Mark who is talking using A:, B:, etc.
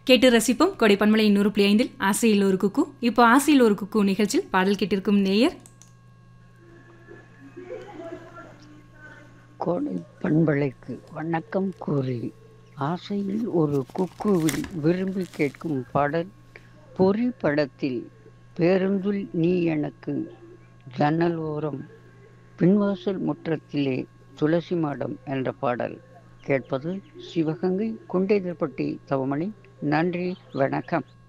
A: கேட்டு ரசிப்போம் கொடை பன்மலை நூறு புள்ளி ஐந்தில் ஆசையில் ஒரு குக்கு இப்போ ஆசையில் ஒரு குக்கு நிகழ்ச்சியில் பாடல் கேட்டிருக்கும் நேயர்
B: கோடை பண்பலைக்கு வணக்கம் கூறி ஆசையில் ஒரு குக்குவில் விரும்பி கேட்கும் பாடல் பொறி படத்தில் பேருந்தில் நீ எனக்கு ஜன்னல் ஓரம் பின்வாசல் முற்றத்திலே துளசி மாடம் என்ற பாடல் கேட்பது சிவகங்கை குண்டேதர்பட்டி தவமணி நன்றி வணக்கம்